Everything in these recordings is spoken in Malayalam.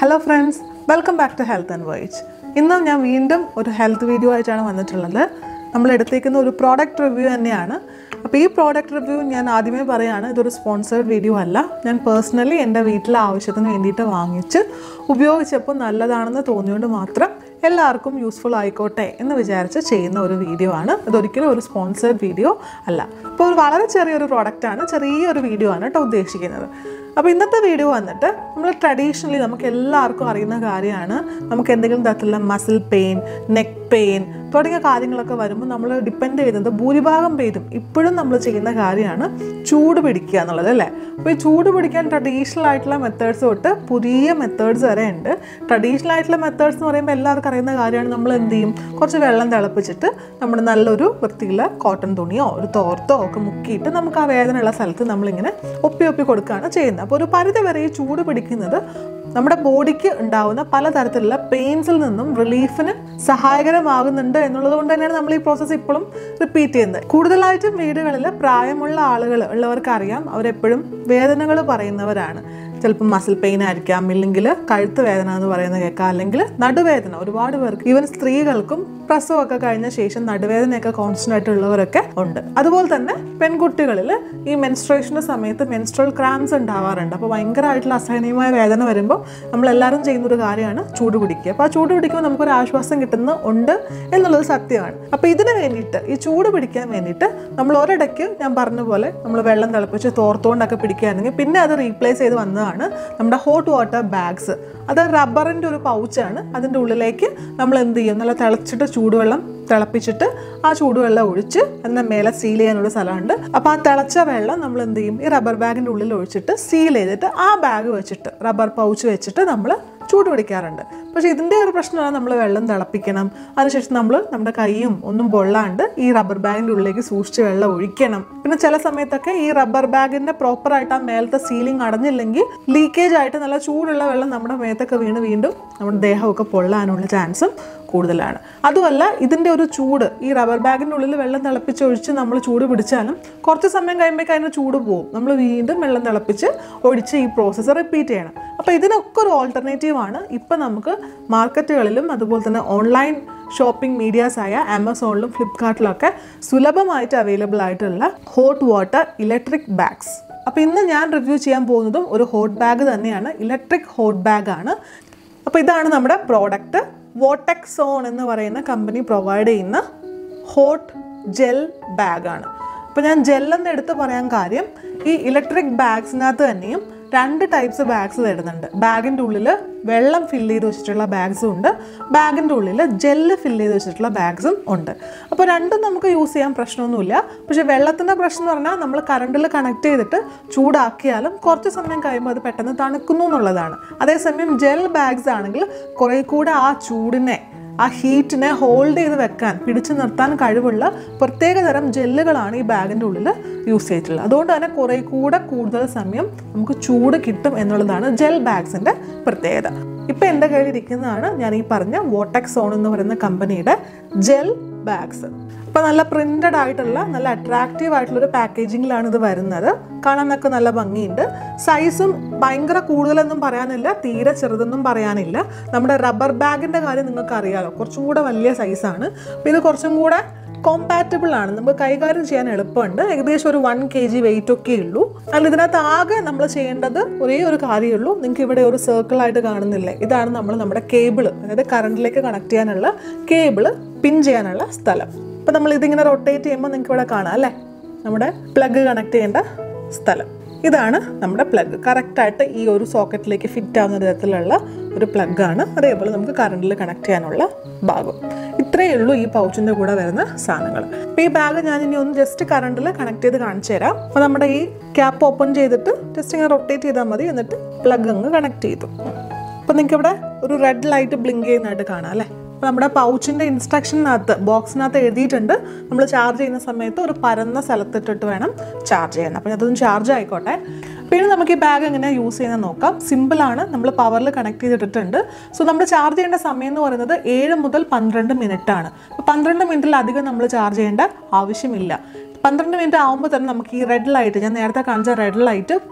hello friends welcome back to health and white ഇന്ന് ഞാൻ വീണ്ടും ഒരു ഹെൽത്ത് വീഡിയോ ആയിട്ടാണ് വന്നിട്ടുള്ളത് നമ്മൾ എടുത്തേക്കുന്ന ഒരു പ്രോഡക്റ്റ് റിവ്യൂ തന്നെയാണ് അപ്പോൾ ഈ പ്രോഡക്റ്റ് റിവ്യൂ ഞാൻ ആദ്യമേ പറയുകയാണ് ഇതൊരു സ്പോൺസേഡ് വീഡിയോ അല്ല ഞാൻ പേഴ്സണലി എൻ്റെ വീട്ടിലെ ആവശ്യത്തിന് വേണ്ടിയിട്ട് വാങ്ങിച്ച് ഉപയോഗിച്ചപ്പോൾ നല്ലതാണെന്ന് തോന്നിയോണ്ട് മാത്രം എല്ലാവർക്കും യൂസ്ഫുൾ ആയിക്കോട്ടെ എന്ന് വിചാരിച്ച് ചെയ്യുന്ന ഒരു വീഡിയോ ആണ് ഇതൊരിക്കലും ഒരു സ്പോൺസേഡ് വീഡിയോ അല്ല അപ്പോൾ ഒരു വളരെ ചെറിയൊരു പ്രോഡക്റ്റാണ് ചെറിയൊരു വീഡിയോ ആണ് കേട്ടോ ഉദ്ദേശിക്കുന്നത് അപ്പോൾ ഇന്നത്തെ വീഡിയോ വന്നിട്ട് നമ്മൾ ട്രഡീഷണലി നമുക്ക് എല്ലാവർക്കും അറിയുന്ന കാര്യമാണ് നമുക്ക് എന്തെങ്കിലും തരത്തിലുള്ള മസിൽ പെയിൻ നെക്ക് പെയിൻ തുടങ്ങിയ കാര്യങ്ങളൊക്കെ വരുമ്പോൾ നമ്മൾ ഡിപ്പെൻഡ് ചെയ്യുന്നത് ഭൂരിഭാഗം പേരും ഇപ്പോഴും നമ്മൾ ചെയ്യുന്ന കാര്യമാണ് ചൂട് പിടിക്കുക എന്നുള്ളത് അല്ലേ അപ്പോൾ ഈ ചൂട് പിടിക്കാൻ ട്രഡീഷണൽ ആയിട്ടുള്ള മെത്തേഡ്സ് തൊട്ട് പുതിയ മെത്തേഡ്സ് വരെ ഉണ്ട് ട്രഡീഷണൽ ആയിട്ടുള്ള മെത്തേഡ്സ് എന്ന് പറയുമ്പോൾ എല്ലാവർക്കും അറിയുന്ന കാര്യമാണ് നമ്മൾ എന്ത് ചെയ്യും കുറച്ച് വെള്ളം തിളപ്പിച്ചിട്ട് നമ്മൾ നല്ലൊരു വൃത്തിയുള്ള കോട്ടൺ തുണിയോ ഒരു തോർത്തോ ഒക്കെ മുക്കിയിട്ട് നമുക്ക് ആ വേദനയുള്ള സ്ഥലത്ത് നമ്മളിങ്ങനെ ഒപ്പി ഒപ്പി കൊടുക്കുകയാണ് ചെയ്യുന്നത് അപ്പോൾ ഒരു പരിധി വരെ ഈ ചൂട് പിടിക്കുന്നത് നമ്മുടെ ബോഡിക്ക് ഉണ്ടാവുന്ന പലതരത്തിലുള്ള പെയിൻസിൽ നിന്നും റിലീഫിന് സഹായകരമാകുന്നുണ്ട് എന്നുള്ളത് കൊണ്ട് തന്നെയാണ് നമ്മൾ ഈ പ്രോസസ്സ് ഇപ്പോഴും റിപ്പീറ്റ് ചെയ്യുന്നത് കൂടുതലായിട്ടും വീടുകളിൽ പ്രായമുള്ള ആളുകൾ ഉള്ളവർക്ക് അറിയാം അവരെപ്പോഴും വേദനകൾ പറയുന്നവരാണ് ചിലപ്പോൾ മസിൽ പെയിൻ ആയിരിക്കാം ഇല്ലെങ്കിൽ കഴുത്ത് വേദന എന്ന് പറയുന്നത് കേൾക്കാം അല്ലെങ്കിൽ നടുവേദന ഒരുപാട് പേർക്ക് ഈവൻ സ്ത്രീകൾക്കും പ്രസവമൊക്കെ കഴിഞ്ഞ ശേഷം നടുവേദനയൊക്കെ കോൺസ്റ്റന്റ് ആയിട്ടുള്ളവരൊക്കെ ഉണ്ട് അതുപോലെ തന്നെ പെൺകുട്ടികളിൽ ഈ മെൻസ്ട്രേഷൻ്റെ സമയത്ത് മെൻസ്ട്രൽ ക്രാംസ് ഉണ്ടാവാറുണ്ട് അപ്പോൾ ഭയങ്കരമായിട്ടുള്ള അസഹനീയമായ വേദന വരുമ്പോൾ നമ്മളെല്ലാവരും ചെയ്യുന്ന ഒരു കാര്യമാണ് ചൂട് പിടിക്കുക അപ്പോൾ ആ ചൂട് പിടിക്കുമ്പോൾ നമുക്കൊരു ആശ്വാസം കിട്ടുന്ന ഉണ്ട് എന്നുള്ളത് സത്യമാണ് അപ്പോൾ ഇതിന് വേണ്ടിയിട്ട് ഈ ചൂട് പിടിക്കാൻ വേണ്ടിയിട്ട് നമ്മൾ ഒരിടയ്ക്ക് ഞാൻ പറഞ്ഞ പോലെ നമ്മൾ വെള്ളം തിളപ്പിച്ച് തോർത്തുകൊണ്ടൊക്കെ പിടിക്കുകയാണെങ്കിൽ പിന്നെ അത് റീപ്ലേസ് ചെയ്ത് വന്നതാണ് നമ്മുടെ ഹോട്ട് വാട്ടർ ബാഗ്സ് അത് റബ്ബറിൻ്റെ ഒരു പൗച്ചാണ് അതിൻ്റെ ഉള്ളിലേക്ക് നമ്മൾ എന്ത് ചെയ്യും നല്ല തിളച്ചിട്ട് ചൂടുവെള്ളം തിളപ്പിച്ചിട്ട് ആ ചൂടുവെള്ളം ഒഴിച്ച് എന്നാൽ മേലെ സീൽ ചെയ്യാനുള്ള സ്ഥലമുണ്ട് അപ്പോൾ ആ തിളച്ച വെള്ളം നമ്മൾ എന്ത് ചെയ്യും ഈ റബ്ബർ ബാഗിൻ്റെ ഉള്ളിൽ ഒഴിച്ചിട്ട് സീൽ ചെയ്തിട്ട് ആ ബാഗ് വെച്ചിട്ട് റബ്ബർ പൗച്ച് വെച്ചിട്ട് നമ്മൾ ചൂട് പിടിക്കാറുണ്ട് പക്ഷേ ഇതിൻ്റെ ഒരു പ്രശ്നമാണ് നമ്മൾ വെള്ളം തിളപ്പിക്കണം അതിനുശേഷം നമ്മൾ നമ്മുടെ കൈയും ഒന്നും പൊള്ളാണ്ട് ഈ റബ്ബർ ബാഗിൻ്റെ ഉള്ളിലേക്ക് സൂക്ഷിച്ച് വെള്ളം ഒഴിക്കണം പിന്നെ ചില സമയത്തൊക്കെ ഈ റബ്ബർ ബാഗിൻ്റെ പ്രോപ്പറായിട്ട് ആ മേലത്തെ സീലിംഗ് അടഞ്ഞില്ലെങ്കിൽ ലീക്കേജ് ആയിട്ട് നല്ല ചൂടുള്ള വെള്ളം നമ്മുടെ മേത്തൊക്കെ വീണ് വീണ്ടും നമ്മുടെ ദേഹമൊക്കെ പൊള്ളാനുള്ള ചാൻസും കൂടുതലാണ് അതുമല്ല ഇതിൻ്റെ ഒരു ചൂട് ഈ റബ്ബർ ബാഗിൻ്റെ ഉള്ളിൽ വെള്ളം തിളപ്പിച്ചൊഴിച്ച് നമ്മൾ ചൂട് പിടിച്ചാലും കുറച്ച് സമയം കഴിയുമ്പോഴേക്കും അതിന് ചൂട് പോകും നമ്മൾ വീണ്ടും വെള്ളം തിളപ്പിച്ച് ഒഴിച്ച് ഈ പ്രോസസ്സ് റിപ്പീറ്റ് ചെയ്യണം അപ്പോൾ ഇതിനൊക്കെ ഒരു ഓൾട്ടർനേറ്റീവ് ആണ് ഇപ്പം നമുക്ക് മാർക്കറ്റുകളിലും അതുപോലെ തന്നെ ഓൺലൈൻ ഷോപ്പിംഗ് മീഡിയാസ് ആയ ആമസോണിലും ഫ്ലിപ്കാർട്ടിലൊക്കെ സുലഭമായിട്ട് അവൈലബിൾ ആയിട്ടുള്ള ഹോട്ട് വാട്ടർ ഇലക്ട്രിക് ബാഗ്സ് അപ്പോൾ ഇന്ന് ഞാൻ റിവ്യൂ ചെയ്യാൻ പോകുന്നതും ഒരു ഹോട്ട് ബാഗ് തന്നെയാണ് ഇലക്ട്രിക് ഹോട്ട് ബാഗ് ആണ് അപ്പോൾ ഇതാണ് നമ്മുടെ പ്രോഡക്റ്റ് വോട്ടെക് സോൺ എന്ന് പറയുന്ന കമ്പനി പ്രൊവൈഡ് ചെയ്യുന്ന ഹോട്ട് ജെൽ ബാഗാണ് അപ്പോൾ ഞാൻ ജെല്ലെന്ന് എടുത്ത് പറയാൻ കാര്യം ഈ ഇലക്ട്രിക് ബാഗ്സിനകത്ത് തന്നെയും രണ്ട് ടൈപ്സ് ബാഗ്സ് വരുന്നുണ്ട് ബാഗിൻ്റെ ഉള്ളിൽ വെള്ളം ഫില്ല് ചെയ്ത് വെച്ചിട്ടുള്ള ബാഗ്സും ഉണ്ട് ബാഗിൻ്റെ ഉള്ളിൽ ജെല്ല് ഫില്ല് ചെയ്ത് വെച്ചിട്ടുള്ള ബാഗ്സും ഉണ്ട് അപ്പോൾ രണ്ടും നമുക്ക് യൂസ് ചെയ്യാൻ പ്രശ്നമൊന്നുമില്ല പക്ഷേ വെള്ളത്തിൻ്റെ പ്രശ്നം എന്ന് പറഞ്ഞാൽ നമ്മൾ കറണ്ടിൽ കണക്ട് ചെയ്തിട്ട് ചൂടാക്കിയാലും കുറച്ച് സമയം കഴിയുമ്പോൾ അത് പെട്ടെന്ന് തണുക്കുന്നു എന്നുള്ളതാണ് അതേസമയം ജെൽ ബാഗ്സ് ആണെങ്കിൽ കുറേ കൂടെ ആ ചൂടിനെ ആ ഹീറ്റിനെ ഹോൾഡ് ചെയ്ത് വെക്കാൻ പിടിച്ചു നിർത്താൻ കഴിവുള്ള പ്രത്യേക തരം ജെല്ലുകളാണ് ഈ ബാഗിൻ്റെ ഉള്ളിൽ യൂസ് ചെയ്തിട്ടുള്ളത് അതുകൊണ്ട് തന്നെ കുറേ കൂടെ കൂടുതൽ സമയം നമുക്ക് ചൂട് കിട്ടും എന്നുള്ളതാണ് ജെൽ ബാഗ്സിൻ്റെ പ്രത്യേകത ഇപ്പം എൻ്റെ കയ്യിൽ ഇരിക്കുന്നതാണ് ഞാൻ ഈ പറഞ്ഞ വോട്ടെക് സോൺ എന്ന് പറയുന്ന കമ്പനിയുടെ ജെൽ ബാഗ്സ് അപ്പോൾ നല്ല പ്രിന്റഡ് ആയിട്ടുള്ള നല്ല അട്രാക്റ്റീവ് ആയിട്ടുള്ള ഒരു പാക്കേജിങ്ങിലാണ് ഇത് വരുന്നത് കാണാനൊക്കെ നല്ല ഭംഗിയുണ്ട് സൈസും ഭയങ്കര കൂടുതലൊന്നും പറയാനില്ല തീരെ ചെറുതൊന്നും പറയാനില്ല നമ്മുടെ റബ്ബർ ബാഗിൻ്റെ കാര്യം നിങ്ങൾക്ക് അറിയാമല്ലോ കുറച്ചും കൂടെ വലിയ സൈസാണ് അപ്പോൾ ഇത് കുറച്ചും കൂടെ കോമ്പാറ്റബിൾ ആണ് നമുക്ക് കൈകാര്യം ചെയ്യാൻ എളുപ്പമുണ്ട് ഏകദേശം ഒരു വൺ കെ ജി വെയിറ്റ് ഒക്കെ ഉള്ളൂ അല്ല ഇതിനകത്ത് ആകെ നമ്മൾ ചെയ്യേണ്ടത് ഒരേ ഒരു കാര്യമേ ഉള്ളൂ നിങ്ങൾക്ക് ഇവിടെ ഒരു സർക്കിളായിട്ട് കാണുന്നില്ലേ ഇതാണ് നമ്മൾ നമ്മുടെ കേബിൾ അതായത് കറണ്ടിലേക്ക് കണക്ട് ചെയ്യാനുള്ള കേബിൾ പിൻ ചെയ്യാനുള്ള സ്ഥലം അപ്പോൾ നമ്മൾ ഇതിങ്ങനെ റൊട്ടേറ്റ് ചെയ്യുമ്പോൾ നിങ്ങൾക്ക് ഇവിടെ കാണാം അല്ലേ നമ്മുടെ പ്ലഗ് കണക്ട് ചെയ്യേണ്ട സ്ഥലം ഇതാണ് നമ്മുടെ പ്ലഗ് കറക്റ്റായിട്ട് ഈ ഒരു സോക്കറ്റിലേക്ക് ഫിറ്റ് ആവുന്ന തരത്തിലുള്ള ഒരു പ്ലഗാണ് അതേപോലെ നമുക്ക് കറണ്ടിൽ കണക്ട് ചെയ്യാനുള്ള ഭാഗം ഇത്രയേ ഉള്ളൂ ഈ പൗച്ചിൻ്റെ കൂടെ വരുന്ന സാധനങ്ങൾ അപ്പോൾ ഈ ബാഗ് ഞാൻ ഇനി ഒന്ന് ജസ്റ്റ് കറണ്ടിൽ കണക്ട് ചെയ്ത് കാണിച്ചു തരാം അപ്പോൾ നമ്മുടെ ഈ ക്യാപ്പ് ഓപ്പൺ ചെയ്തിട്ട് ജസ്റ്റ് ഇങ്ങനെ റൊട്ടേറ്റ് ചെയ്താൽ മതി എന്നിട്ട് പ്ലഗ് അങ്ങ് കണക്ട് ചെയ്തു അപ്പോൾ നിങ്ങൾക്ക് ഇവിടെ ഒരു റെഡ് ലൈറ്റ് ബ്ലിങ്ക് ചെയ്യുന്നതായിട്ട് കാണാം അല്ലേ അപ്പോൾ നമ്മുടെ പൗച്ചിൻ്റെ ഇൻസ്ട്രക്ഷനകത്ത് ബോക്സിനകത്ത് എഴുതിയിട്ടുണ്ട് നമ്മൾ ചാർജ് ചെയ്യുന്ന സമയത്ത് ഒരു പരന്ന സ്ഥലത്തിട്ടിട്ട് വേണം ചാർജ് ചെയ്യാൻ അപ്പോൾ അതൊന്ന് ചാർജ് ആയിക്കോട്ടെ പിന്നെ നമുക്ക് ഈ ബാഗ് എങ്ങനെ യൂസ് ചെയ്യുന്നത് നോക്കാം സിമ്പിളാണ് നമ്മൾ പവറിൽ കണക്ട് ചെയ്തിട്ടുണ്ട് സോ നമ്മൾ ചാർജ് ചെയ്യേണ്ട സമയം എന്ന് പറയുന്നത് ഏഴ് മുതൽ പന്ത്രണ്ട് മിനിറ്റ് ആണ് അപ്പോൾ പന്ത്രണ്ട് മിനിറ്റിലധികം നമ്മൾ ചാർജ് ചെയ്യേണ്ട ആവശ്യമില്ല പന്ത്രണ്ട് മിനിറ്റ് ആകുമ്പോൾ തന്നെ നമുക്ക് ഈ റെഡ് ലൈറ്റ് ഞാൻ നേരത്തെ കാണിച്ച റെഡ് ലൈറ്റ്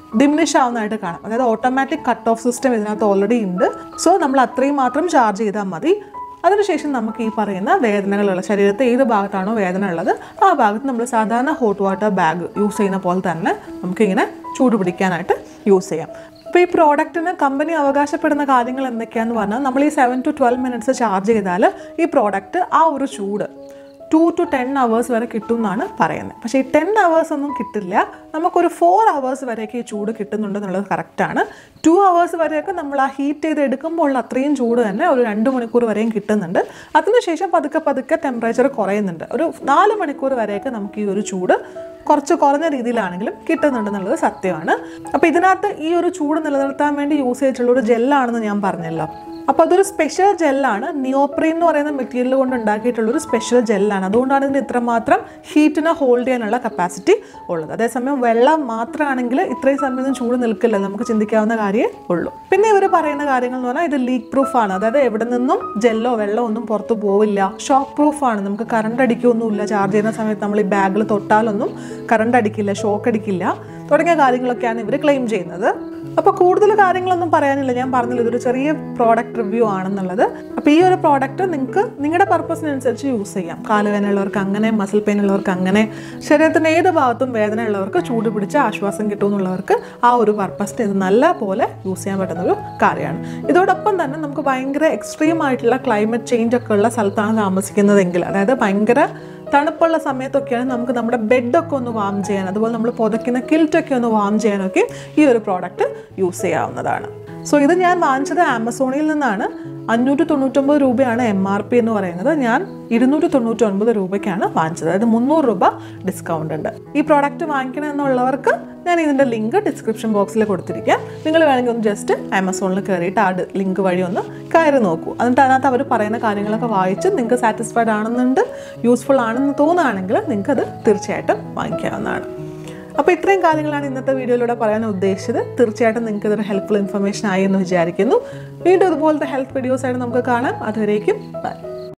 ഡിമിനിഷ് ആവുന്നതായിട്ട് കാണാം അതായത് ഓട്ടോമാറ്റിക് കട്ട് ഓഫ് സിസ്റ്റം ഇതിനകത്ത് ഓൾറെഡി ഉണ്ട് സോ നമ്മൾ അത്രയും മാത്രം ചാർജ് ചെയ്താൽ മതി അതിനുശേഷം നമുക്ക് ഈ പറയുന്ന വേദനകളുള്ള ശരീരത്തെ ഏത് ഭാഗത്താണോ വേദന ഉള്ളത് ആ ഭാഗത്ത് നമ്മൾ സാധാരണ ഹോട്ട് വാട്ടർ ബാഗ് യൂസ് ചെയ്യുന്ന പോലെ തന്നെ നമുക്കിങ്ങനെ ചൂട് പിടിക്കാനായിട്ട് യൂസ് ചെയ്യാം അപ്പോൾ ഈ പ്രോഡക്റ്റിന് കമ്പനി അവകാശപ്പെടുന്ന കാര്യങ്ങൾ എന്തൊക്കെയാണെന്ന് പറഞ്ഞാൽ നമ്മൾ ഈ seven to twelve minutes charge ചെയ്താൽ ഈ പ്രോഡക്റ്റ് ആ ഒരു ചൂട് ടു ടു ടെൻ അവേഴ്സ് വരെ കിട്ടും എന്നാണ് പറയുന്നത് പക്ഷേ ഈ ടെൻ അവേഴ്സ് ഒന്നും കിട്ടില്ല നമുക്കൊരു ഫോർ അവേഴ്സ് വരെയൊക്കെ ഈ ചൂട് കിട്ടുന്നുണ്ടെന്നുള്ളത് കറക്റ്റാണ് ടു അവേഴ്സ് വരെയൊക്കെ നമ്മൾ ആ ഹീറ്റ് ചെയ്ത് എടുക്കുമ്പോൾ ഉള്ള അത്രയും ചൂട് തന്നെ ഒരു രണ്ട് മണിക്കൂർ വരെയും കിട്ടുന്നുണ്ട് അതിനുശേഷം പതുക്കെ പതുക്കെ ടെമ്പറേച്ചർ കുറയുന്നുണ്ട് ഒരു നാല് മണിക്കൂർ വരെയൊക്കെ നമുക്ക് ഈ ഒരു ചൂട് കുറച്ച് കുറഞ്ഞ രീതിയിലാണെങ്കിലും കിട്ടുന്നുണ്ടെന്നുള്ളത് സത്യമാണ് അപ്പോൾ ഇതിനകത്ത് ഈ ഒരു ചൂട് നിലനിർത്താൻ വേണ്ടി യൂസ് ചെയ്തിട്ടുള്ള ഒരു ജെല്ലാണെന്ന് ഞാൻ പറഞ്ഞല്ലോ അപ്പോൾ അതൊരു സ്പെഷ്യൽ ജെല്ലാണ് നിയോപ്രീൻ എന്ന് പറയുന്ന മെറ്റീരിയൽ കൊണ്ട് ഉണ്ടാക്കിയിട്ടുള്ള ഒരു സ്പെഷ്യൽ ജെല്ലാണ് അതുകൊണ്ടാണ് ഇതിന് ഇത്രമാത്രം ഹീറ്റിനെ ഹോൾഡ് ചെയ്യാനുള്ള കപ്പാസിറ്റി ഉള്ളത് അതേസമയം വെള്ളം മാത്രമാണെങ്കിൽ ഇത്രയും സമയം ചൂട് നിൽക്കില്ല നമുക്ക് ചിന്തിക്കാവുന്ന കാര്യമേ ഉള്ളൂ പിന്നെ ഇവർ പറയുന്ന കാര്യങ്ങൾ എന്ന് പറഞ്ഞാൽ ഇത് ലീക്ക് പ്രൂഫ് ആണ് അതായത് എവിടെ നിന്നും ജെല്ലോ വെള്ളമോ ഒന്നും പുറത്ത് പോവില്ല ഷോക്ക് പ്രൂഫ് ആണ് നമുക്ക് കറണ്ട് അടിക്കുകയൊന്നുമില്ല ചാർജ് ചെയ്യുന്ന സമയത്ത് നമ്മൾ ഈ ബാഗിൽ തൊട്ടാലൊന്നും കറണ്ട് അടിക്കില്ല ഷോക്ക് അടിക്കില്ല തുടങ്ങിയ കാര്യങ്ങളൊക്കെയാണ് ഇവർ ക്ലെയിം ചെയ്യുന്നത് അപ്പോൾ കൂടുതൽ കാര്യങ്ങളൊന്നും പറയാനില്ല ഞാൻ പറഞ്ഞില്ല ഇതൊരു ചെറിയ പ്രോഡക്റ്റ് റിവ്യൂ ആണെന്നുള്ളത് അപ്പോൾ ഈ ഒരു പ്രോഡക്റ്റ് നിങ്ങൾക്ക് നിങ്ങളുടെ പർപ്പസിനനുസരിച്ച് യൂസ് ചെയ്യാം കാലുവേദന ഉള്ളവർക്ക് അങ്ങനെ മസിൽ പെയിൻ ഉള്ളവർക്ക് അങ്ങനെ ശരീരത്തിൻ്റെ ഏത് ഭാഗത്തും വേദന ഉള്ളവർക്ക് ചൂട് പിടിച്ച് ആശ്വാസം കിട്ടുമെന്നുള്ളവർക്ക് ആ ഒരു പർപ്പസിന് ഇത് നല്ല പോലെ യൂസ് ചെയ്യാൻ പറ്റുന്ന ഒരു കാര്യമാണ് ഇതോടൊപ്പം തന്നെ നമുക്ക് ഭയങ്കര എക്സ്ട്രീം ആയിട്ടുള്ള ക്ലൈമറ്റ് ചേഞ്ച് ഒക്കെ ഉള്ള സ്ഥലത്താണ് താമസിക്കുന്നതെങ്കിൽ അതായത് ഭയങ്കര തണുപ്പുള്ള സമയത്തൊക്കെയാണ് നമുക്ക് നമ്മുടെ ബെഡൊക്കെ ഒന്ന് വാം ചെയ്യാൻ അതുപോലെ നമ്മൾ പുതയ്ക്കുന്ന കിൽറ്റൊക്കെ ഒന്ന് വാം ചെയ്യാനൊക്കെ ഈ ഒരു പ്രോഡക്റ്റ് യൂസ് ചെയ്യാവുന്നതാണ് സോ ഇത് ഞാൻ വാങ്ങിച്ചത് ആമസോണിൽ നിന്നാണ് അഞ്ഞൂറ്റി തൊണ്ണൂറ്റൊമ്പത് രൂപയാണ് എം ആർ പി എന്ന് പറയുന്നത് ഞാൻ ഇരുന്നൂറ്റി തൊണ്ണൂറ്റി ഒൻപത് രൂപയ്ക്കാണ് വാങ്ങിച്ചത് അതായത് മുന്നൂറ് രൂപ ഡിസ്കൗണ്ട് ഉണ്ട് ഈ പ്രോഡക്റ്റ് വാങ്ങിക്കണം എന്നുള്ളവർക്ക് ഞാൻ ഇതിൻ്റെ ലിങ്ക് ഡിസ്ക്രിപ്ഷൻ ബോക്സിൽ കൊടുത്തിരിക്കാം നിങ്ങൾ വേണമെങ്കിൽ ഒന്ന് ജസ്റ്റ് ആമസോണിൽ കയറിയിട്ട് ആ ലിങ്ക് വഴി ഒന്ന് കയറി നോക്കൂ എന്നിട്ട് അതിനകത്ത് അവർ പറയുന്ന കാര്യങ്ങളൊക്കെ വായിച്ച് നിങ്ങൾക്ക് സാറ്റിസ്ഫൈഡ് ആണെന്നുണ്ട് യൂസ്ഫുൾ ആണെന്ന് തോന്നുകയാണെങ്കിൽ നിങ്ങൾക്ക് അത് തീർച്ചയായിട്ടും വാങ്ങിക്കാവുന്നതാണ് അപ്പോൾ ഇത്രയും കാര്യങ്ങളാണ് ഇന്നത്തെ വീഡിയോയിലൂടെ പറയാൻ ഉദ്ദേശിച്ചത് തീർച്ചയായിട്ടും നിങ്ങൾക്ക് ഇതൊരു ഹെൽപ്ഫുൾ ഇൻഫർമേഷൻ ആയി എന്ന് വിചാരിക്കുന്നു വീണ്ടും ഇതുപോലത്തെ ഹെൽത്ത് വീഡിയോസ് ആയിട്ട് നമുക്ക് കാണാം അതുവരേക്കും ബൈ